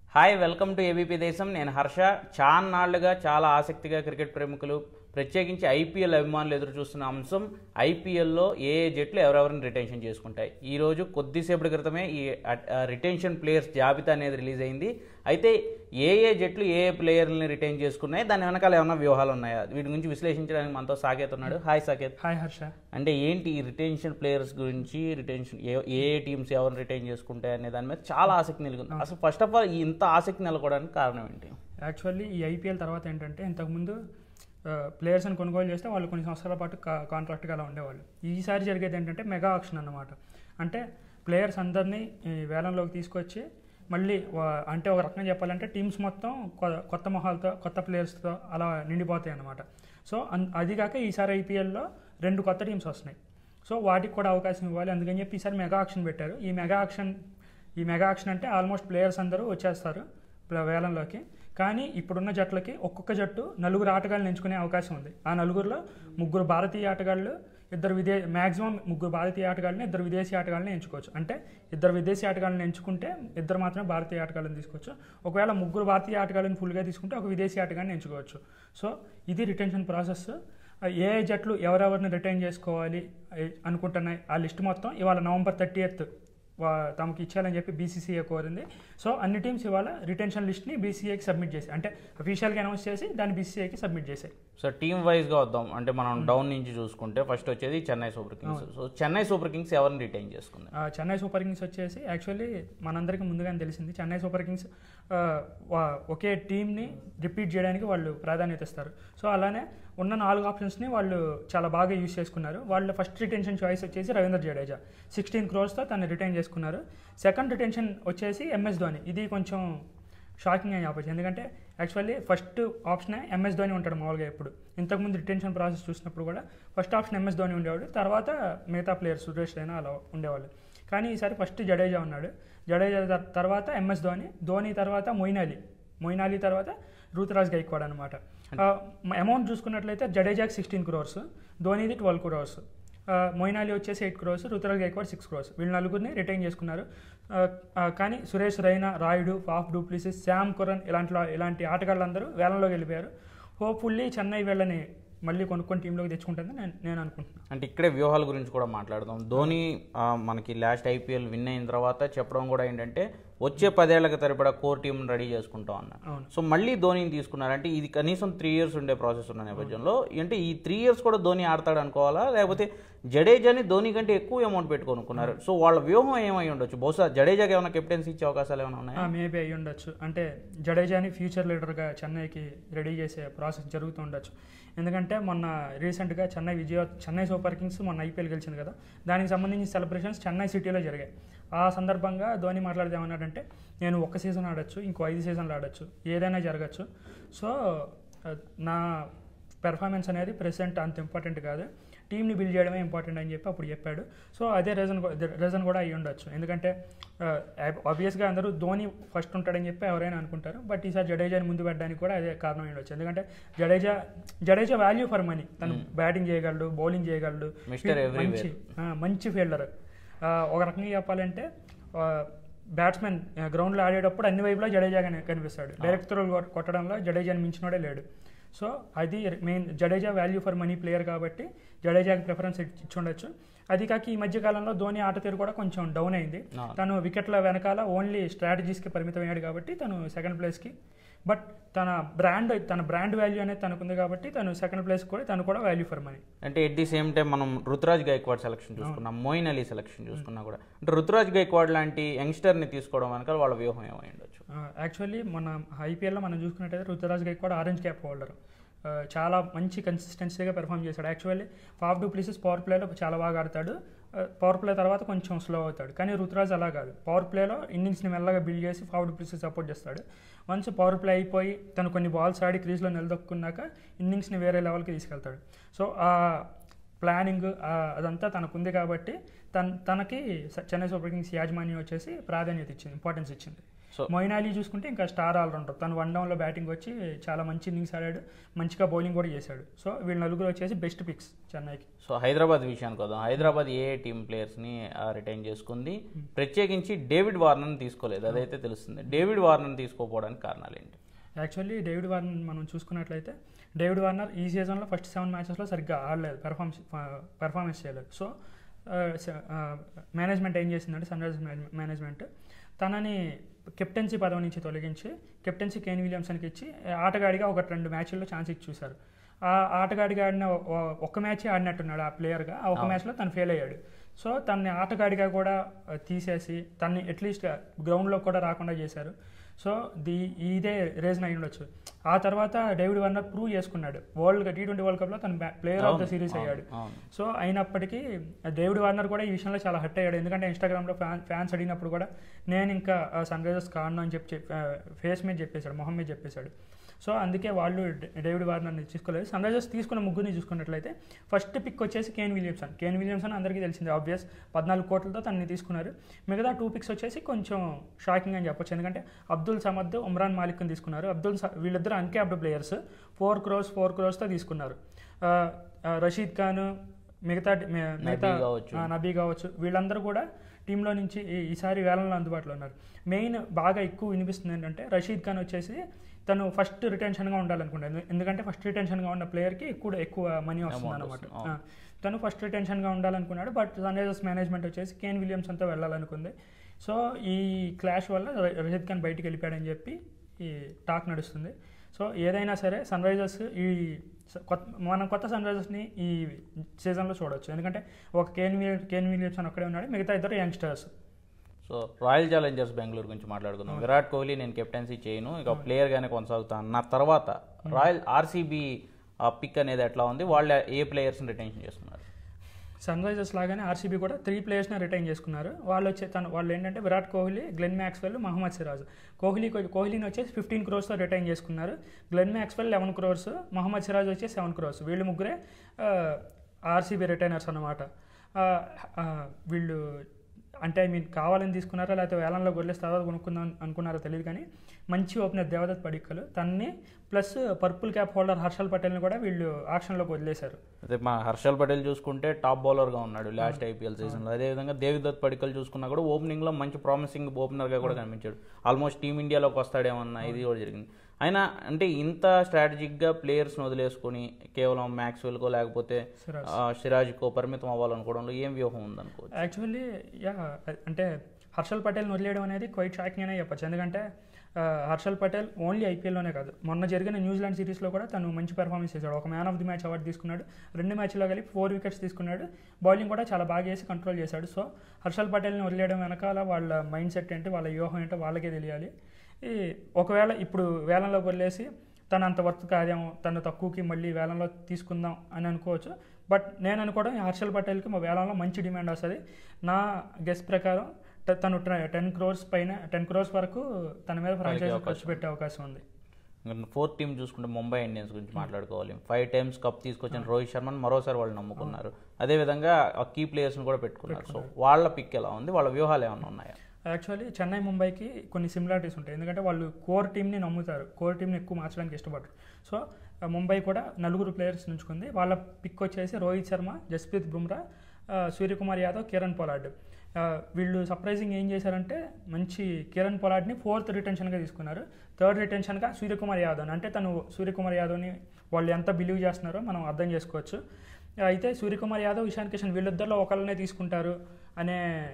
Hi welcome to ABP దేశం నేను హర్ష చాలా నాళ్లుగా చాలా ఆసక్తిగా క్రికెట్ ప్రేమికులు ప్రత్యేకించి ఐపీఎల్ అభిమానులు ఎదురు చూస్తున్న అంశం ఐపీఎల్లో ఏ ఏ జట్లు ఎవరెవరిని రిటెన్షన్ చేసుకుంటాయి ఈ రోజు కొద్దిసేపటి క్రితమే ఈ రిటెన్షన్ ప్లేయర్స్ జాబితా అనేది రిలీజ్ అయింది అయితే ఏ ఏ జట్లు ఏ ఏ ప్లేయర్ని రిటైన్ చేసుకున్నాయి దాని వెనకాల ఏమైనా వ్యూహాలు ఉన్నాయా వీటి గురించి విశ్లేషించడానికి మనతో సాకేత్ ఉన్నాడు హాయ్ సాకేత్ హాయ్ హర్ష అంటే ఏంటి ఈ రిటెన్షన్ ప్లేయర్స్ గురించి రిటెన్షన్ ఏ ఏ ఏ టీమ్స్ ఎవరిని రిటైన్ చేసుకుంటాయి అనే దాని మీద చాలా ఆసక్తి నెలకొంది అసలు ఫస్ట్ ఆఫ్ ఆల్ ఇంత ఆసక్తి నెలకొనడానికి కారణం ఏంటి యాక్చువల్లీ ఈ ఐపీఎల్ తర్వాత ఏంటంటే ఇంతకుముందు ప్లేయర్స్ని కొనుగోలు చేస్తే వాళ్ళు కొన్ని సంవత్సరాల పాటు కా- కాంట్రాక్ట్గా అలా ఉండేవాళ్ళు ఈసారి జరిగేది ఏంటంటే మెగా ఆక్షన్ అన్నమాట అంటే ప్లేయర్స్ అందరినీ ఈ వేలంలోకి తీసుకొచ్చి మళ్ళీ వా- అంటే ఒక రకంగా చెప్పాలంటే టీమ్స్ మొత్తం కొ- కొత్త మొహాలతో కొత్త ప్లేయర్స్తో అలా నిండిపోతాయి అన్నమాట సో అన్- అది కాక ఈసారి ఐపీఎల్లో రెండు కొత్త టీమ్స్ వస్తున్నాయి సో వాటికి కూడా అవకాశం ఇవ్వాలి అందుకని చెప్పి ఈసారి మెగా ఆక్షన్ పెట్టారు ఈ మెగా ఆక్షన్ ఈ మెగా ఆక్షన్ అంటే ఆల్మోస్ట్ ప్లేయర్స్ అందరూ వచ్చేస్తారు ప్ల- వేలంలోకి కానీ ఇప్పుడున్న జట్లకి ఒక్కొక్క జట్టు నలుగురు ఆటగాళ్ళని ఎంచుకునే అవకాశం ఉంది ఆ నలుగురిలో ముగ్గురు భారతీయ ఆటగాళ్ళు ఇద్దరు విదే మ్యాక్సిమం ముగ్గురు భారతీయ ఆటగాళ్ళని ఇద్దరు విదేశీ ఆటగాళ్ళని ఎంచుకోవచ్చు అంటే ఇద్దరు విదేశీ ఆటగాళ్ళని ఎంచుకుంటే ఇద్దరు మాత్రమే భారతీయ ఆటగాళ్ళని తీసుకోవచ్చు ఒకవేళ ముగ్గురు భారతీయ ఆటగాళ్ళని ఫుల్గా తీసుకుంటే ఒక విదేశీ ఆటగాళ్ళని ఎంచుకోవచ్చు సో ఇది రిటెన్షన్ ప్రాసెస్ ఏ ఏ జట్లు ఎవరెవరిని రిటైన్ చేసుకోవాలి ఏ- అనుకుంటున్నాయి ఆ లిస్ట్ మొత్తం ఇవాళ నవంబర్ థర్టీ ఎయిత్ తమకు ఇచ్చాలని చెప్పి బీసీసీఏ కోరింది సో అన్ని టీమ్స్ ఇవాళ రిటెన్షన్ లిస్ట్ని బీసీఏకి సబ్మిట్ చేసి అంటే అఫీషియల్గా అనౌన్స్ చేసి దాన్ని బీసీఏకి సబ్మిట్ చేశాయి సో టీమ్ వైజ్గా వద్దాం అంటే మనం డౌన్ నుంచి చూసుకుంటే ఫస్ట్ వచ్చేది Chennai super kings so Chennai super kings ఎవరిని రిటైన్ చేసుకుంది ఆ, చెన్నై సూపర్ కింగ్స్ వచ్చేసి యాక్చువల్లీ మనందరికీ ముందుగానే తెలిసింది చెన్నై సూపర్ కింగ్స్ ఆ, వా- ఒకే టీంని రిపీట్ చేయడానికి వాళ్ళు ప్రాధాన్యత ఇస్తారు సో అలానే ఉన్న నాలుగు ఆప్షన్స్ని వాళ్ళు చాలా బాగా యూజ్ చేసుకున్నారు వాళ్ళ ఫస్ట్ రిటెన్షన్ చాయిస్ వచ్చేసి రవీంద్ర జడేజా సిక్స్టీన్ క్రోర్స్తో తను రిటైన్ చేసుకున్నారు సెకండ్ రిటెన్షన్ వచ్చేసి ఎంఎస్ ధోని ఇది కొంచెం షాకింగ్ అని చెప్పచ్చు ఎందుకంటే యాక్చువల్లీ ఫస్ట్ ఆప్షనే ఎంఎస్ ధోని ఉంటాడు మామూలుగా ఇప్పుడు ఇంతకుముందు రిటెన్షన్ ప్రాసెస్ చూసినప్పుడు కూడా ఫస్ట్ ఆప్షన్ ఎంఎస్ ధోని ఉండేవాడు తర్వాత మిగతా ప్లేయర్స్ సురేష్ రైనా అలా ఉండేవాళ్ళు కానీ ఈసారి ఫస్ట్ జడేజా ఉన్నాడు జడేజా తర్- తర్వాత ఎంఎస్ ధోని ధోని తర్వాత మొయిన్ అలీ మొయిన్ అలీ తర్వాత ఋతురాజ్ గైక్వాడ్ అనమాట అమౌంట్ చూసుకున్నట్లయితే జడేజాకి సిక్స్టీన్ క్రోర్స్ ధోనిది ట్వెల్వ్ క్రోర్స్ మొయిన్ అలీ వచ్చేసి ఎయిట్ క్రోర్స్ రుతురాజ్ గైక్వాడ్ సిక్స్ క్రోర్స్ వీళ్ళ నలుగురిని రిటైన్ చేసుకున్నారు ఆ, ఆ, కానీ Suresh Raina Rayudu Faf du Plessis Sam Curran ఇలాంటి ఇలాంటి ఆటగాళ్ళందరూ వేలంలోకి వెళ్ళిపోయారు హోప్ఫుల్లీ చెన్నై వీళ్ళని మళ్ళీ కొనుక్కొని టీంలోకి తెచ్చుకుంటుందని నేను నేను అనుకుంటున్నాను అంటే ఇక్కడే వ్యూహాల గురించి కూడా మాట్లాడదాం ధోని ఆ, మనకి లాస్ట్ ఐపీఎల్ విన్ అయిన తర్వాత చెప్పడం కూడా ఏంటంటే వచ్చే పదేళ్లకు తరబడా కోర్ టీం రెడీ చేసుకుంటాం అన్నారు అవును. సో మళ్ళీ ధోనిని తీసుకున్నారు అంటే ఇది కనీసం త్రీ ఇయర్స్ ఉండే ప్రాసెస్ ఉన్న నేపథ్యంలో అంటే ఈ త్రీ ఇయర్స్ కూడా ధోని ఆడతాడు అనుకోవాలా లేకపోతే జడేజాని ధోని కంటే ఎక్కువ అమౌంట్ పెట్టుకొనుకున్నారు సో వాళ్ళ వ్యూహం ఏమై ఉండొచ్చు బహుశా జడేజాకి ఏమైనా కెప్టెన్సీ ఇచ్చే అవకాశాలు ఏమైనా ఉన్నాయా మేబీ అయ్యి ఉండొచ్చు అంటే జడేజాని ఫ్యూచర్ లీడర్గా చెన్నైకి రెడీ చేసే ప్రాసెస్ జరుగుతూ ఉండొచ్చు ఎందుకంటే మొన్న రీసెంట్గా చెన్నై విజయ చెన్నై సూపర్ కింగ్స్ మొన్న ఐపీఎల్ గెలిచింది కదా దానికి సంబంధించిన సెలబ్రేషన్స్ చెన్నై సిటీలో జరిగాయి ఆ సందర్భంగా ధోని మాట్లాడితే ఏమన్నాడంటే నేను ఒక్క సీజన్ ఆడొచ్చు ఇంకో ఐదు సీజన్లు ఆడొచ్చు ఏదైనా జరగచ్చు సో ఆ, నా పెర్ఫార్మెన్స్ అనేది ప్రెసెంట్ అంత ఇంపార్టెంట్ కాదు టీంని బిల్డ్ చేయడమే ఇంపార్టెంట్ అని చెప్పి అప్పుడు చెప్పాడు సో అదే రీజన్ రీజన్ కూడా అయ్యి ఉండొచ్చు ఎందుకంటే ఆబ్వియస్గా అందరూ ధోని ఫస్ట్ ఉంటాడని చెప్పి ఎవరైనా అనుకుంటారు బట్ ఈసారి జడేజాని ముందు పెట్టడానికి కూడా అదే కారణం అయి ఉండొచ్చు ఎందుకంటే Jadeja Jadeja value for money తను బ్యాటింగ్ చేయగలడు బౌలింగ్ చేయగలడు Mr. Everywhere. మంచి ఆ, మంచి ఫీల్డర్ ఒక రకంగా చెప్పాలంటే బ్యాట్స్మెన్ గ్రౌండ్లో ఆడేటప్పుడు అన్ని వైపులా జడేజాగానే కనిపిస్తాడు డైరెక్ట్ త్రోలు కొట్- కొట్టడంలో జడేజాని మించినోడే లేడు సో అది main Jadeja value for money player కాబట్టి జడేజాకి ప్రిఫరెన్స్ ఇచ్చి ఉండొచ్చు అది కాక ఈ మధ్య కాలంలో ధోని ఆట తీరు కూడా కొంచెం డౌన్ అయింది ఆ. తను వికెట్ల వెనకాల ఓన్లీ స్ట్రాటజీస్కి పరిమితమయ్యాడు కాబట్టి తను సెకండ్ ప్లేస్కి బట్ తన బ్రాండ్ తన బ్రాండ్ వాల్యూ అనేది తనకుంది కాబట్టి తను సెకండ్ ప్లేస్ కూడా తను కూడా వాల్యూ ఫర్ మనీ అంటే ఎట్ ది సేమ్ టైం మనం రుతురాజ్ గైక్వాడ్ సెలక్షన్ చూసుకున్నాం మోయిన్ అలీ సెలక్షన్ చూసుకున్నా కూడా అంటే రుతురాజ్ గైక్వాడ్ లాంటి యంగ్స్టర్ని తీసుకోవడం వెనకాల వాళ్ళ వ్యూహం ఏమై ఉండొచ్చు యాక్చువల్లీ మన ఐపీఎల్లో మనం చూసుకున్నట్టయితే Ruturaj Gaikwad orange cap holder చాలా మంచి కన్సిస్టెన్సీగా పెర్ఫామ్ చేశాడు actually Faf du Plessis power ప్లేలో చాలా బాగా ఆడతాడు పవర్ ప్లే తర్వాత కొంచెం స్లో అవుతాడు కానీ రుతురాజ్ అలా కాదు పవర్ ప్లేలో ఇన్నింగ్స్ని మెల్లగా బిల్డ్ చేసి ఫాఫ్ డూ ప్లేసెస్ సపోర్ట్ చేస్తాడు వన్స్ పవర్ ప్లే అయిపోయి తను కొన్ని బాల్స్ ఆడి క్రీజ్లో నిలదొక్కున్నాక ఇన్నింగ్స్ని వేరే లెవెల్కి తీసుకెళ్తాడు సో ఆ ప్లానింగ్ అదంతా తనకుంది కాబట్టి తన తనకి స- చెన్నై సూపర్ కింగ్స్ యాజమాన్యం వచ్చేసి ప్రాధాన్యత ఇచ్చింది ఇంపార్టెన్స్ ఇచ్చింది సో మొయిన్ అలీ చూసుకుంటే ఇంకా స్టార్ ఆల్రౌండర్ తను వన్ డౌన్లో బ్యాటింగ్ వచ్చి చాలా మంచి ఇన్నింగ్స్ ఆడాడు మంచిగా బౌలింగ్ కూడా చేశాడు సో వీళ్ళ నలుగురు వచ్చేసి బెస్ట్ పిక్స్ చెన్నైకి సో హైదరాబాద్ విషయానికి వద్దాం హైదరాబాద్ ఏ టీం ప్లేయర్స్ని రిటైన్ చేసుకుంది ప్రత్యేకించి డేవిడ్ వార్నర్ని తీసుకోలేదు అదైతే తెలుస్తుంది డేవిడ్ వార్నర్ని తీసుకోకపోవడానికి కారణాలు ఏంటి యాక్చువల్లీ డేవిడ్ వార్నర్ మనం చూసుకున్నట్లయితే డేవిడ్ వార్నర్ ఈ సీజన్లో ఫస్ట్ సెవెన్ మ్యాచెస్లో సరిగ్గా ఆడలేదు పెర్ఫార్మెన్స్ పెర్ఫార్మెన్స్ చేయలేదు సో మేనేజ్మెంట్ ఏం చేసిందంటే సన్ రైజర్స్ మేనేజ్మెంట్ తనని కెప్టెన్సీ పదవి నుంచి తొలగించి కెప్టెన్సీ కేన్ విలియమ్సన్కి ఇచ్చి ఆటగాడిగా ఒక రెండు మ్యాచ్ల్లో ఛాన్స్ ఇచ్చి చూశారు ఆ ఆటగాడిగా ఆడిన ఒ- ఒ- ఒక్క మ్యాచ్ ఆడినట్టున్నాడు ఆ ప్లేయర్గా ఆ ఒక్క మ్యాచ్లో తను ఫెయిల్ అయ్యాడు సో తనని ఆటగాడిగా కూడా ఆ, తీసేసి తన్ని అట్లీస్ట్ గ్రౌండ్లో కూడా రాకుండా చేశారు సో ది ఇదే రీజన్ అయి ఉండొచ్చు ఆ తర్వాత డేవిడ్ వార్నర్ ప్రూవ్ చేసుకున్నాడు వరల్డ్ టీ ట్వంటీ వరల్డ్ కప్లో తను ప్లేయర్ ఆఫ్ ద సిరీస్ అయ్యాడు అవును సో అయినప్పటికీ డేవిడ్ వార్నర్ కూడా ఈ విషయంలో చాలా హర్ట్ అయ్యాడు ఎందుకంటే ఇన్స్టాగ్రామ్లో ఫ్యాన్ ఫ్యాన్స్ అడిగినప్పుడు కూడా నేను ఇంకా సన్ రైజర్స్ కాను అని చెప్పి ఫేస్ మీద చెప్పేశాడు మొహం మీద చెప్పేశాడు సో అందుకే వాళ్ళు డే- డేవిడ్ వార్నర్ని తీసుకోలేదు సన్ రైజర్స్ తీసుకున్న ముగ్గురిని చూసుకున్నట్లయితే ఫస్ట్ పిక్ వచ్చేసి కేన్ విలియమ్సన్ కేన్ విలియమ్సన్ అందరికీ తెలిసింది ఆబ్వియస్ పద్నాలుగు కోట్లతో తనని తీసుకున్నారు మిగతా టూ పిక్స్ వచ్చేసి కొంచెం షాకింగ్ అని చెప్పొచ్చు ఎందుకంటే అబ్దుల్ సమద్ ఉమ్రాన్ మాలిక్ని తీసుకున్నారు అబ్దుల్ స- వీళ్ళిద్దరు uncapped players four crores four crores తీసుకున్నారు ఆ, ఆ, రషీద్ ఖాన్ మిగతా మి- మిగతా నబీ కావచ్చు. ఆ, నబీ కావచ్చు వీళ్ళందరూ కూడా టీంలో నుంచి ఈ- ఈసారి వేలంలో అందుబాటులో ఉన్నారు మెయిన్ బాగా ఎక్కువ వినిపిస్తుంది ఏంటంటే రషీద్ ఖాన్ వచ్చేసి తను ఫస్ట్ రిటెన్షన్గా ఉండాలనుకుంటాను ఎందుకంటే ఫస్ట్ రిటెన్షన్గా ఉన్న ప్లేయర్కి ఎక్కువ ఎక్కువ మనీ వస్తుంది అనమాట వస్తుంది, అవును. తను ఫస్ట్ రిటెన్షన్గా ఉండాలనుకున్నాడు బట్ సన్ రైజర్స్ మేనేజ్మెంట్ వచ్చేసి కేన్ విలియమ్స్ అంతా వెళ్ళాలనుకుంది సో ఈ క్లాష్ వల్ల ర- రషీద్ ఖాన్ బయటికి వెళ్ళిపోయాడని చెప్పి ఈ టాక్ నడుస్తుంది సో ఏదైనా సరే సన్ రైజర్స్ ఈ స- కొత్త మనం కొత్త సన్ రైజర్స్ని ఈ సీజన్లో చూడొచ్చు ఎందుకంటే ఒక కేన్ విలియ కేన్ విలియమ్సన్ ఒక్కడే ఉన్నాడు మిగతా ఇద్దరు youngsters so royal challengers Bengaluru గురించి మాట్లాడుకుందాం విరాట్ కోహ్లీ నేను కెప్టెన్సీ చేయను ఇక ప్లేయర్గానే కొనసాగుతాను అన్న తర్వాత రాయల్ ఆర్సీబీ పిక్ అనేది ఎట్లా ఉంది వాళ్ళు ఏ ప్లేయర్స్ని రిటెన్షన్ చేసుకున్నారు సన్ రైజర్స్ లాగానే ఆర్సీబీ కూడా త్రీ ప్లేయర్స్ని రిటైన్ చేసుకున్నారు వాళ్ళు వచ్చే తను వాళ్ళు ఏంటంటే విరాట్ కోహ్లీ గ్లెన్ మ్యాక్స్వెల్ మహమ్మద్ సిరాజ్ కోహ్లీ కోహ్లీని వచ్చేసి ఫిఫ్టీన్ క్రోర్స్తో రిటైన్ చేసుకున్నారు Glenn Maxwell eleven crores Mohammed Siraj వచ్చేసి సెవెన్ క్రోర్స్ వీళ్ళు ముగ్గురే ఆర్సీబీ రిటైనర్స్ అన్నమాట ఆ, ఆ, వీళ్ళు అంటే ఐ మీన్ కావాలని తీసుకున్నారా లేకపోతే వేలంలో గొర్రెస్ తర్వాత కొనుక్కుందాం అనుకున్నారో తెలియదు కానీ మంచి ఓపెనర్ దేవదత్ పడిక్కలు తన్ని plus purple cap holder Harshal పటేల్ని కూడా వీళ్ళు ఆక్షన్లోకి వదిలేశారు అదే మా హర్షల్ పటేల్ చూసుకుంటే టాప్ బౌలర్గా ఉన్నాడు లాస్ట్ ఐపీఎల్ సీజన్లో అదేవిధంగా దేవిదత్ పడికల్ చూసుకున్నా కూడా ఓపెనింగ్లో మంచి ప్రామిసింగ్ ఓపెనర్గా కూడా కనిపించాడు ఆల్మోస్ట్ టీమిండియాలోకి వస్తాడేమన్నా ఇది కూడా జరిగింది అయినా అంటే ఇంత స్ట్రాటజిక్గా ప్లేయర్స్ని వదిలేసుకొని కేవలం మ్యాక్స్వెల్కో లేకపోతే సిరాజ్ ఆ, సిరాజ్కో పరిమితం అవ్వాలనుకోవడంలో ఏం వ్యూహం ఉందనుకోవచ్చు యాక్చువల్లీ యా అంటే హర్షల్ పటేల్ని వదిలేయడం అనేది క్వైట్ షాకింగ్ అనే చెప్పచ్చు ఎందుకంటే ఆ, హర్షల్ పటేల్ ఓన్లీ ఐపీఎల్లోనే కాదు మొన్న జరిగిన న్యూజిలాండ్ సిరీస్లో కూడా తను మంచి పెర్ఫార్మెన్స్ చేశాడు ఒక man of the match award తీసుకున్నాడు రెండు మ్యాచ్లో కలిపి ఫోర్ వికెట్స్ తీసుకున్నాడు బౌలింగ్ కూడా చాలా బాగా చేసి కంట్రోల్ చేశాడు సో హర్షల్ పటేల్ని వదిలేయడం వెనకాల వాళ్ళ మైండ్ సెట్ ఏంటి వాళ్ళ వ్యూహం ఏంటో వాళ్ళకే తెలియాలి ఈ ఒకవేళ ఇప్పుడు వేలంలోకి వదిలేసి తను అంత వర్త్ కాదేమో తను తక్కువకి మళ్ళీ వేలంలో తీసుకుందాం అని అనుకోవచ్చు బట్ నేను అనుకోవడం ఈ హర్షల్ పటేల్కి మా వేలంలో మంచి డిమాండ్ వస్తుంది నా గెస్ ప్రకారం ట- తను టెన్ క్రోర్స్ పైన టెన్ క్రోర్స్ వరకు తన మీద ఫ్రాంచైజీ అవకాశం ఖర్చు పెట్టే అవకాశం ఉంది ఫోర్త్ టీం చూసుకుంటే ముంబై ఇండియన్స్ గురించి మాట్లాడుకోవాలి ఫైవ్ టైమ్స్ కప్ తీసుకొచ్చిన రోహిత్ శర్మని మరోసారి వాళ్ళు నమ్ముకున్నారు అదేవిధంగా ఆ కీ ప్లేయర్స్ని కూడా పెట్టుకున్నారు సో వాళ్ళ పిక్ ఎలా ఉంది వాళ్ళ వ్యూహాలు ఏమైనా ఉన్నాయా యాక్చువల్లీ చెన్నై ముంబైకి కొన్ని సిమిలారిటీస్ ఉంటాయి ఎందుకంటే వాళ్ళు కోర్ టీమ్ని నమ్ముతారు కోర్ టీమ్ని ఎక్కువ మార్చడానికి ఇష్టపడరు సో ఆ, ముంబై కూడా నలుగురు ప్లేయర్స్ నుంచుకుంది వాళ్ళ పిక్ వచ్చేసి రోహిత్ శర్మ జస్ప్రీత్ బుమ్రా ఆ, సూర్యకుమార్ యాదవ్ కిరణ్ పొలాడ్ ఆ, వీళ్ళు సర్ప్రైజింగ్ ఏం చేశారంటే మంచి కిరణ్ పొలాడ్ని ఫోర్త్ రిటెన్షన్గా తీసుకున్నారు థర్డ్ రిటెన్షన్గా సూర్యకుమార్ యాదవ్ అంటే తను సూర్యకుమార్ యాదవ్ని వాళ్ళు ఎంత బిలీవ్ చేస్తున్నారో మనం అర్థం చేసుకోవచ్చు అయితే సూర్యకుమార్ యాదవ్ ఇషాన్ కిషన్ వీళ్ళిద్దరిలో ఒకళ్ళనే తీసుకుంటారు అనే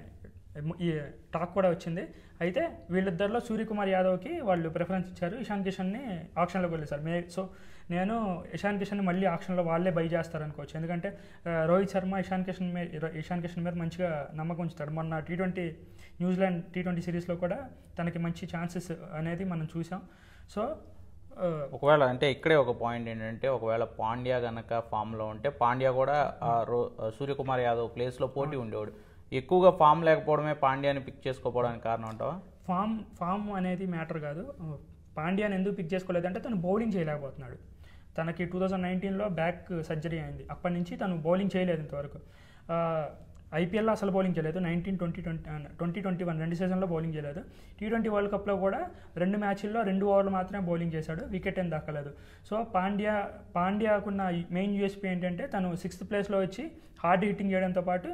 ఈ టాక్ కూడా వచ్చింది అయితే వీళ్ళిద్దరిలో సూర్యకుమార్ యాదవ్కి వాళ్ళు ప్రిఫరెన్స్ ఇచ్చారు ఇషాన్ కిషన్ని ఆప్షన్లోకి వెళ్ళేశారు మే సో నేను ఇషాన్ కిషన్ మళ్ళీ ఆప్షన్లో వాళ్ళే బై చేస్తారనుకోవచ్చు ఎందుకంటే ఆ, రోహిత్ శర్మ ఇషాన్ కిషన్ మీద ఇషాన్ కిషన్ మీద మంచిగా నమ్మకం ఉంచుతాడు మొన్న T twenty New Zealand T twenty సిరీస్లో కూడా తనకి మంచి ఛాన్సెస్ అనేది మనం చూసాం సో ఆ, ఒకవేళ అంటే ఇక్కడే ఒక పాయింట్ ఏంటంటే ఒకవేళ పాండ్యా గనక ఫామ్లో ఉంటే పాండ్యా కూడా ఆ రో ఆ సూర్యకుమార్ యాదవ్ ప్లేస్లో పోటీ ఉండేవాడు ఎక్కువగా ఫామ్ లేకపోవడమే పాండ్యాని పిక్ చేసుకోపోవడానికి కారణం అంటావా ఫామ్ ఫామ్ అనేది మ్యాటర్ కాదు పాండ్యాని ఎందుకు పిక్ చేసుకోలేదంటే తను బౌలింగ్ చేయలేకపోతున్నాడు తనకి టూ థౌజండ్ నైన్టీన్లో బ్యాక్ సర్జరీ అయింది అప్పటి నుంచి తను బౌలింగ్ చేయలేదు ఇంతవరకు ఆ, ఐపీఎల్లో అసలు బౌలింగ్ చేయలేదు nineteen twenty twenty twenty twenty one రెండు సీజన్లో బౌలింగ్ చేయలేదు టీ ట్వంటీ వరల్డ్ కప్లో కూడా రెండు మ్యాచ్ల్లో రెండు ఓవర్లు మాత్రమే బౌలింగ్ చేశాడు వికెట్ ఏం దక్కలేదు సో పాండ్యా పాండ్యాకున్న మెయిన్ యూఎస్పీ ఏంటంటే తను సిక్స్త్ ప్లేస్లో వచ్చి హార్డ్ హిట్టింగ్ చేయడంతో పాటు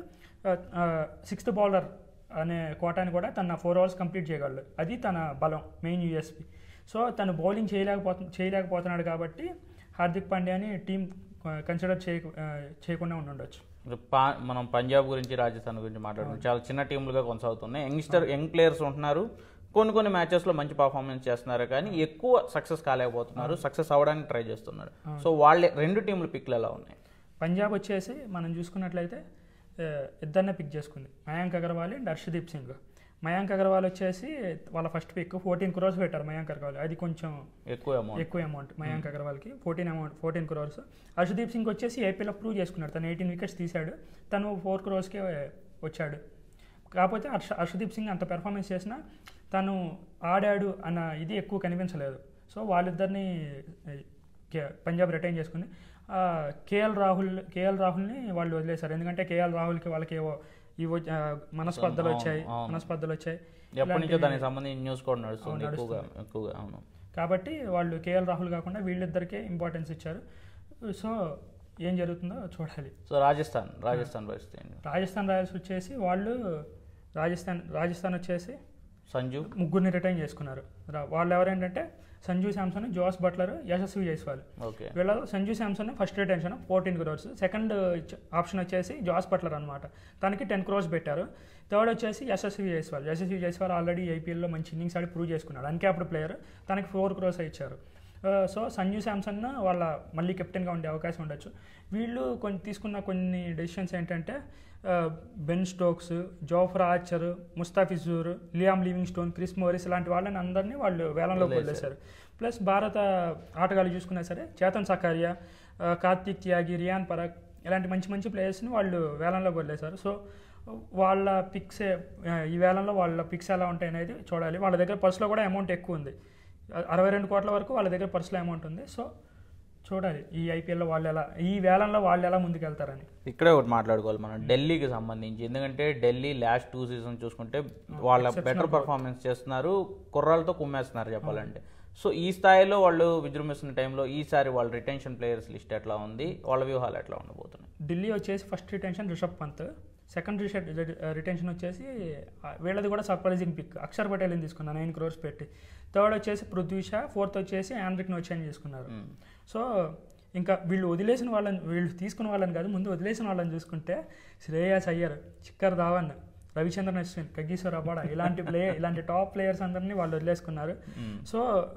సిక్స్త్ బౌలర్ అనే కోటాని కూడా తన ఫోర్ అవర్స్ కంప్లీట్ చేయగలడు అది తన బలం మెయిన్ యూఎస్పీ సో తను బౌలింగ్ చేయలేకపోతు చేయలేకపోతున్నాడు కాబట్టి హార్దిక్ పాండ్యాని టీం కన్సిడర్ చేయ చేయకుండా ఉండుండొచ్చు ఇప్పుడు పా మనం పంజాబ్ గురించి రాజస్థాన్ గురించి మాట్లాడుతున్నాం చాలా చిన్న టీంలుగా కొనసాగుతున్నాయి యంగ్స్టర్ యంగ్ ప్లేయర్స్ ఉంటున్నారు కొన్ని కొన్ని మ్యాచెస్లో మంచి పర్ఫార్మెన్స్ చేస్తున్నారు కానీ ఎక్కువ సక్సెస్ కాలేకపోతున్నారు సక్సెస్ అవ్వడానికి ట్రై చేస్తున్నారు సో వాళ్ళే రెండు టీంల పిక్లు ఎలా ఉన్నాయి పంజాబ్ వచ్చేసి మనం చూసుకున్నట్లయితే ఆ, ఇద్దరినే పిక్ చేసుకుంది మయాంక్ అగర్వాల్ అండ్ హర్షదీప్ సింగ్ మయాంక్ అగర్వాల్ వచ్చేసి వాళ్ళ ఫస్ట్ పిక్ ఫోర్టీన్ క్రోర్స్ పెట్టారు మయాంక్ అగర్వాల్ అది కొంచెం ఎక్కువ అమౌంట్ ఎక్కువ అమౌంట్ మయాంక్ అగర్వాల్కి fourteen amount fourteen crores Harshdeep Singh వచ్చేసి ఏపీలో ప్రూవ్ చేసుకున్నాడు తను ఎయిటీన్ వికెట్స్ తీశాడు తను ఫోర్ క్రోర్స్కే వచ్చాడు కాకపోతే హర్ష హర్షదీప్ సింగ్ అంత పెర్ఫార్మెన్స్ చేసినా తను ఆడాడు అన్న ఇది ఎక్కువ కనిపించలేదు సో వాళ్ళిద్దరిని ఏ, కే- పంజాబ్ రిటైన్ చేసుకుంది ఆ, కేఎల్ రాహుల్ కేఎల్ రాహుల్ని వాళ్ళు వదిలేశారు ఎందుకంటే కేఎల్ రాహుల్కి వాళ్ళకి ఏవో ఇవో ఆ, మనస్పర్ధలు అవును, వచ్చాయి అవును. మనస్పర్ధలు వచ్చాయి ఎప్పటి నుంచో ఇలాంటి- దానికి సంబంధించి న్యూస్ కూడా నడుస్తుంది అవును, ఎక్కువగా ఎక్కువగా అవును కాబట్టి వాళ్ళు కేఎల్ రాహుల్ కాకుండా వీళ్ళిద్దరికే ఇంపార్టెన్స్ ఇచ్చారు సో ఏం జరుగుతుందో చూడాలి సో రాజస్థాన్ రాజస్థాన్ పరిస్థితి ఏంటి రాజస్థాన్ రాయల్స్ వచ్చేసి వాళ్ళు రాజస్థాన్ రాజస్థాన్ వచ్చేసి సంజు ముగ్గురిని రిటైన్ చేసుకున్నారు రా- వాళ్ళు ఎవరేంటంటే Sanju Samson Jos Buttler Yashasvi Jaiswal okay వీళ్ళలో Sanju Samson first retention fourteen crores second option వచ్చేసి జాస్ బట్లర్ అనమాట తనకి టెన్ క్రోర్స్ పెట్టారు థర్డ్ వచ్చేసి యశస్వి జైస్వాల్ యశస్వి జైస్వాల్ ఆల్రెడీ ఐపీఎల్లో మంచి ఇన్నింగ్స్ ఆడి ప్రూవ్ చేసుకున్నాడు అన్క్యాప్డ్ ప్లేయర్ తనకి ఫోర్ క్రోర్స్ ఇచ్చారు సో సంజు శాంసన్ వాళ్ళ మళ్ళీ కెప్టెన్గా ఉండే అవకాశం ఉండొచ్చు వీళ్ళు కొన్ని తీసుకున్న కొన్ని డెసిషన్స్ ఏంటంటే ఆ, Ben Stokes Jofra Archer Mustafizur Liam Livingstone Chris Morris ఇలాంటి వాళ్ళని అందరినీ వాళ్ళు వేలంలోకి వదిలేశారు ప్లస్ భారత ఆటగాళ్ళు చూసుకున్నా సరే చేతన్ సకారియా ఆ, కార్తీక్ త్యాగి రియాన్ పరాగ్ ఇలాంటి మంచి మంచి ప్లేయర్స్ని వాళ్ళు వేలంలోకి వదిలేశారు సో వాళ్ళ పిక్స్ ఈ వేలంలో వాళ్ళ పిక్స్ ఎలా ఉంటాయి అనేది చూడాలి వాళ్ళ దగ్గర పర్సులో కూడా అమౌంట్ ఎక్కువ ఉంది అ- అరవై రెండు కోట్ల వరకు వాళ్ళ దగ్గర పర్సులో అమౌంట్ ఉంది సో చూడాలి ఈ ఐపీఎల్లో వాళ్ళు ఎలా ఈ వేలంలో వాళ్ళు ఎలా ముందుకెళ్తారని ఇక్కడే ఒకటి మాట్లాడుకోవాలి మనం ఢిల్లీకి సంబంధించి ఎందుకంటే ఢిల్లీ లాస్ట్ టూ సీజన్ చూసుకుంటే వాళ్ళ బెటర్ పర్ఫార్మెన్స్ చేస్తున్నారు కుర్రాలతో కుమ్మేస్తున్నారు చెప్పాలంటే సో ఈ స్థాయిలో వాళ్ళు విజృంభిస్తున్న టైంలో ఈసారి వాళ్ళ రిటెన్షన్ ప్లేయర్స్ లిస్ట్ ఎట్లా ఉంది వాళ్ళ వ్యూహాలు ఎట్లా ఉండబోతున్నాయి ఢిల్లీ వచ్చేసి first retention Rishabh Pant second retention వచ్చేసి ఆ, వీళ్ళది కూడా సర్ప్రైజింగ్ పిక్ అక్షర్ పటేల్ని తీసుకున్నారు నైన్ క్రోర్స్ పెట్టి థర్డ్ వచ్చేసి పృథ్వీ షా ఫోర్త్ వచ్చేసి ఆండ్రిక్ నోచాని తీసుకున్నారు మ్మ్. సో ఇంకా వీళ్ళు వదిలేసిన వాళ్ళని వీళ్ళు తీసుకున్న వాళ్ళని కాదు ముందు వదిలేసిన వాళ్ళని చూసుకుంటే శ్రేయాస్ అయ్యర్ చిక్కర్ ధావన్ రవిచంద్రన్ అశ్విన్ కగ్గీశ్వర్ అబాడా ఇలాంటి ప్లే ఇలాంటి టాప్ ప్లేయర్స్ అందరినీ వాళ్ళు వదిలేసుకున్నారు మ్మ్. సో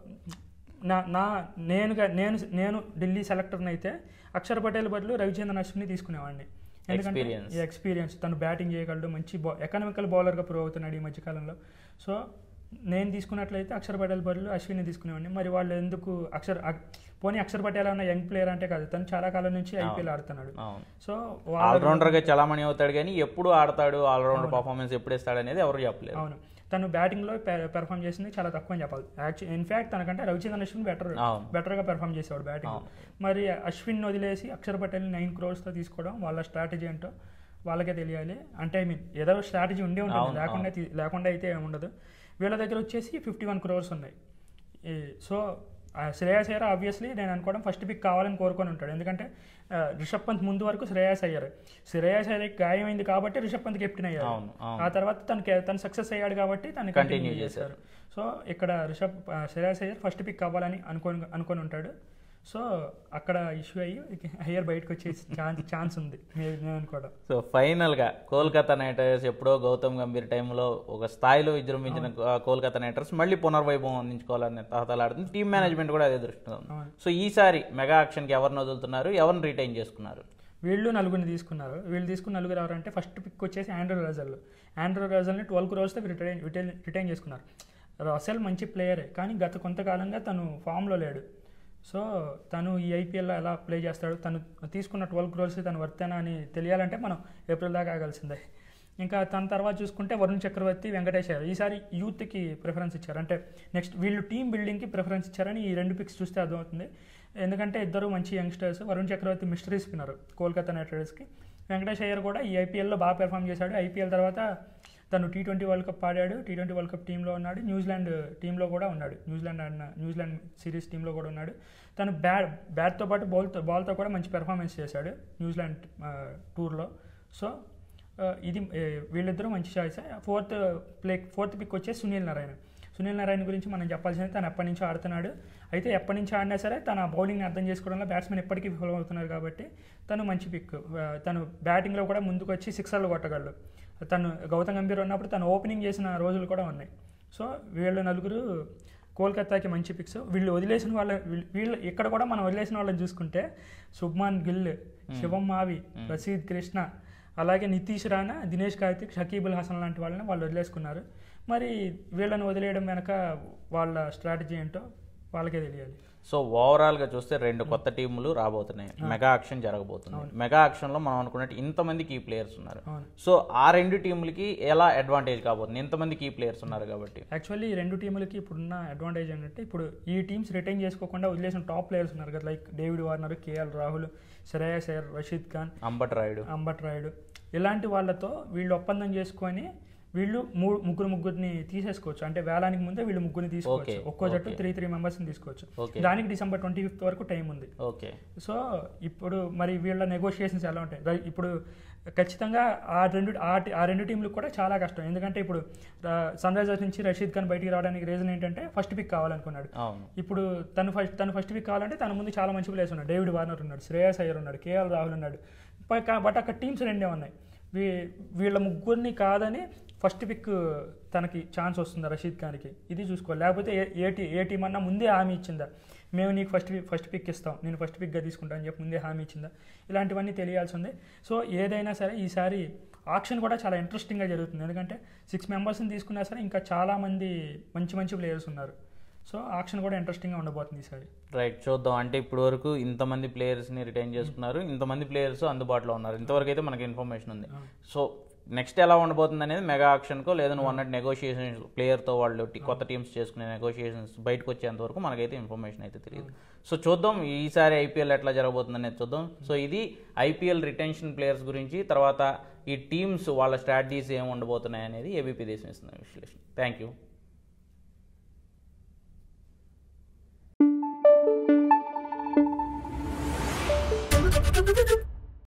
నా నా నేనుగా నేను నేను ఢిల్లీ సెలెక్టర్ని అయితే అక్షర్ పటేల్ బదులు రవిచంద్రన్ అశ్విన్ని తీసుకునేవాడిని ఎందుకంటే Experience. ఈ ఎక్స్పీరియన్స్ తను బ్యాటింగ్ చేయగలడు మంచి బా ఎకనామికల్ బౌలర్గా ప్రూవ్ అవుతున్నాడు ఈ మధ్యకాలంలో సో నేను తీసుకున్నట్లయితే అక్షర్ పటేల్ బదులు అశ్విన్ని తీసుకునేవాడిని మరి వాళ్ళు ఎందుకు అక్షర్ అ- పోనీ అక్షర్ పటేల్ అన్న యంగ్ ప్లేయర్ అంటే కాదు తను చాలా కాలం నుంచి ఐపీఎల్ ఆడుతున్నాడు అవును సో వాళ్ళ ఆల్రౌండర్ గా చలామణి అవుతాడు కానీ ఎప్పుడు ఆడతాడు ఆల్రౌండర్ పర్ఫార్మెన్స్ ఎప్పుడు ఇస్తాడు అనేది ఎవరు చెప్పలేరు అవును తను బ్యాటింగ్లో పెర్ఫామ్ చేసింది చాలా తక్కువ అని చెప్పాలి యాక్చువల్ ఇన్ఫాక్ట్ తనకంటే రవిచంద్రన్ అశ్విన్ బెటర్ అవును బెటర్గా పెర్ఫామ్ చేసేవాడు బ్యాటింగ్ అవును. మరి అశ్విన్ వదిలేసి అక్షర్ పటేల్ నైన్ క్రోర్స్తో తీసుకోవడం వాళ్ళ స్ట్రాటజీ ఏంటో వాళ్ళకే తెలియాలి అంటే ఐ మీన్ ఏదో స్ట్రాటజీ ఉండే ఉంటుంది అవును, లేకుండా తీ- లేకుండా అయితే ఏమి ఉండదు వీళ్ళ దగ్గర వచ్చేసి ఫిఫ్టీ వన్ క్రోర్స్ ఉన్నాయి ఈ సో ఆ శ్రేయాస్ అయ్యర్ ఆబ్వియస్లీ నేను అనుకోవడం ఫస్ట్ పిక్ కావాలని కోరుకొని ఉంటాడు ఎందుకంటే ఆ, రిషబ్ పంత్ ముందు వరకు శ్రేయాస్ అయ్యారు శ్రేయాస్ అయ్యర్ గాయమైంది కాబట్టి రిషబ్ పంత్ కెప్టెన్ అయ్యారు అవును అవును ఆ తర్వాత తనకి తను సక్సెస్ అయ్యాడు కాబట్టి తను Continue కంటిన్యూ చేశారు సో ఇక్కడ రిషబ్ ఆ, శ్రేయాస్ అయ్యర్ ఫస్ట్ పిక్ అవ్వాలని అనుకొని అనుకొని ఉంటాడు సో అక్కడ ఇష్యూ అయ్యి అయ్యర్ బయటకు వచ్చే ఛాన్స్ ఛాన్స్ ఉంది నేను నేను అనుకోవడం సో ఫైనల్ గా కోల్కతా నైట్ రైడర్స్ ఎప్పుడో గౌతమ్ గంభీర్ టైంలో ఒక స్థాయిలో విజృంభించిన కో- కోల్కతా నైట్ రైడర్స్ మళ్ళీ పునర్వైభవం అందించుకోవాలని తహతలాడుతుంది టీమ్ మేనేజ్మెంట్ కూడా అదే దృష్టిలో ఉంది అవును. సో ఈసారి మెగా యాక్షన్కి ఎవరిని వదులుతున్నారు ఎవరిని రిటైన్ చేసుకున్నారు వీళ్ళు నలుగురిని తీసుకున్నారు వీళ్ళు తీసుకున్న నలుగురు ఎవరంటే ఫస్ట్ పిక్ వచ్చేసి ఆండ్రూ రజల్ ఆండ్రూ రజల్ని ట్వెల్వ్ క్రోర్స్తో రిటైన్ రిటైన్ రిటైన్ చేసుకున్నారు రసెల్ మంచి ప్లేయరే కానీ గత కొంతకాలంగా తను ఫామ్లో లేడు సో తను ఈ ఐపీఎల్లో ఎలా ప్లే చేస్తాడు తను తీసుకున్న ట్వెల్వ్ క్రోర్స్ తను వర్తేనా అని తెలియాలంటే మనం ఏప్రిల్ దాకా ఆగాల్సిందే ఇంకా తన తర్వాత చూసుకుంటే వరుణ్ చక్రవర్తి వెంకటేష్ అయ్యర్ ఈసారి యూత్కి ప్రిఫరెన్స్ ఇచ్చారు అంటే నెక్స్ట్ వీళ్ళు టీం బిల్డింగ్కి ప్రిఫరెన్స్ ఇచ్చారని ఈ రెండు పిక్స్ చూస్తే అర్థమవుతుంది ఎందుకంటే ఇద్దరు మంచి యంగ్స్టర్స్ వరుణ్ చక్రవర్తి mystery spinner Kolkata night రైడర్స్కి Venkatesh Iyer కూడా ఈ ఐపీఎల్లో బాగా పెర్ఫామ్ చేశాడు ఐపీఎల్ తర్వాత తను టీ ట్వంటీ వరల్డ్ కప్ ఆడాడు టీ ట్వంటీ వరల్డ్ కప్ టీంలో ఉన్నాడు న్యూజిలాండ్ టీంలో కూడా ఉన్నాడు న్యూజిలాండ్ ఆడిన న్యూజిలాండ్ సిరీస్ టీంలో కూడా ఉన్నాడు తను బ్యాట్ బ్యాట్తో పాటు బాల్తో బాల్తో కూడా మంచి పెర్ఫార్మెన్స్ చేశాడు న్యూజిలాండ్ ఆ, టూర్లో సో ఆ, ఇది ఏ, వీళ్ళిద్దరూ మంచి choice fourth play fourth pick వచ్చేసి సునీల్ నారాయణ సునీల్ నారాయణ గురించి మనం చెప్పాల్సింది తను ఎప్పటి నుంచో ఆడుతున్నాడు అయితే ఎప్పటి నుంచి ఆడినా సరే తన బౌలింగ్ని అర్థం చేసుకోవడంలో బ్యాట్స్మెన్ ఎప్పటికీ విఫలం అవుతున్నారు కాబట్టి తను మంచి పిక్ ఆ, తను బ్యాటింగ్లో కూడా ముందుకు వచ్చి సిక్సర్లు కొట్టగలడు తను గౌతమ్ గంభీర్ ఉన్నప్పుడు తను ఓపెనింగ్ చేసిన రోజులు కూడా ఉన్నాయి సో వీళ్ళు నలుగురు కోల్కతాకి మంచి పిక్స్ వీళ్ళు వదిలేసిన వాళ్ళ వీళ్ళు- వీళ్ళు ఇక్కడ కూడా మనం వదిలేసిన వాళ్ళని చూసుకుంటే శుభ్మాన్ గిల్ శివం మావి రసీద్ కృష్ణ అలాగే నితీష్ రాణా దినేష్ కార్తిక్ షకీబుల్ హసన్ లాంటి వాళ్ళని వాళ్ళు వదిలేసుకున్నారు మరి వీళ్ళని వదిలేయడం వెనక వాళ్ళ స్ట్రాటజీ ఏంటో వాళ్ళకే తెలియాలి సో ఓవరాల్ గా చూస్తే రెండు కొత్త టీములు రాబోతున్నాయి మెగా యాక్షన్ జరగబోతుంది మెగా యాక్షన్ లో మనం అనుకున్నట్టు ఇంతమంది కీ ప్లేయర్స్ ఉన్నారు అవును సో ఆ రెండు టీములకి ఎలా అడ్వాంటేజ్ కాబోతుంది ఇంతమంది కీ ప్లేయర్స్ ఉన్నారు కాబట్టి యాక్చువల్లీ ఈ రెండు టీములకి ఇప్పుడున్న అడ్వాంటేజ్ ఏంటంటే ఇప్పుడు ఈ టీమ్స్ రిటైన్ చేసుకోకుండా వదిలేసిన టాప్ ప్లేయర్స్ ఉన్నారు కదా like David Warner KL Rahul Shreyas Iyer Rashid Khan Ambati Rayudu Ambati Rayudu ఇలాంటి వాళ్ళతో వీళ్ళు ఒప్పందం చేసుకొని వీళ్ళు మూడు ముగ్గురు ముగ్గురిని తీసేసుకోవచ్చు అంటే వేలానికి ముందే వీళ్ళు ముగ్గురిని తీసుకోవచ్చు Okay, ఒక్కో జట్టు okay. త్రీ త్రీ మెంబర్స్ని తీసుకోవచ్చు Okay. దానికి డిసెంబర్ ట్వంటీ ఫిఫ్త్ వరకు టైం ఉంది ఓకే సో ఇప్పుడు మరి వీళ్ళ నెగోషియేషన్స్ ఎలా ఉంటాయి రై- ఇప్పుడు ఖచ్చితంగా ఆ రెండు ఆ టి- ఆ రెండు టీంలకు కూడా చాలా కష్టం ఎందుకంటే ఇప్పుడు సన్ రైజర్స్ నుంచి రషీద్ ఖాన్ బయటికి రావడానికి రీజన్ ఏంటంటే ఫస్ట్ పిక్ కావాలనుకున్నాడు అవును ఇప్పుడు తను ఫస్ట్ తను ఫస్ట్ పిక్ కావాలంటే తన ముందు చాలా మంచి ప్లేయర్స్ ఉన్నాడు డేవిడ్ వార్నర్ ఉన్నాడు శ్రేయస్ అయ్యర్ ఉన్నాడు కేఎల్ రాహుల్ ఉన్నాడు పై- కా- బట్ అక్కడ టీమ్స్ రెండే ఉన్నాయి వీ వీళ్ళ ముగ్గురిని కాదని ఫస్ట్ పిక్ తనకి ఛాన్స్ వస్తుందా రషీద్ ఖాన్కి ఇది చూసుకోవాలి లేకపోతే ఏ ఏ టీ ఏ టీం అన్నా ముందే హామీ ఇచ్చిందా మేము నీకు ఫస్ట్ ఫస్ట్ పిక్ ఇస్తాం నేను ఫస్ట్ పిక్గా తీసుకుంటాను అని చెప్పి ముందే హామీ ఇచ్చిందా ఇలాంటివన్నీ తెలియాల్సి ఉంది సో ఏదైనా సరే ఈసారి ఆప్షన్ కూడా చాలా ఇంట్రెస్టింగ్గా జరుగుతుంది ఎందుకంటే సిక్స్ మెంబర్స్ని తీసుకున్నా సరే ఇంకా చాలామంది మంచి మంచి ప్లేయర్స్ ఉన్నారు సో ఆప్షన్ కూడా ఇంట్రెస్టింగ్గా ఉండబోతుంది ఈసారి రైట్ చూద్దాం అంటే ఇప్పుడు వరకు ఇంతమంది ప్లేయర్స్ని రిటైన్ చేసుకున్నారు ఇంతమంది ప్లేయర్స్ అందుబాటులో ఉన్నారు ఇంతవరకు అయితే మనకి ఇన్ఫర్మేషన్ ఉంది సో నెక్స్ట్ ఎలా ఉండబోతుంది అనేది మెగా ఆక్షన్కో లేదా నువ్వు అన్నట్టు నెగోషియేషన్స్ ప్లేయర్తో వాళ్ళు టి- కొత్త టీమ్స్ చేసుకునే నెగోషియేషన్స్ బయటకు వచ్చేంత వరకు మనకైతే ఇన్ఫర్మేషన్ అయితే తెలియదు సో చూద్దాం ఈసారి ఐపీఎల్ ఎట్లా జరగబోతుంది అనేది చూద్దాం సో ఇది ఐపీఎల్ రిటెన్షన్ ప్లేయర్స్ గురించి తర్వాత ఈ టీమ్స్ వాళ్ళ స్ట్రాటజీస్ ఏమి ఉండబోతున్నాయి అనేది ఏబీపీ దేశం ఇస్తున్న విశ్లేషణ థ్యాంక్ యూ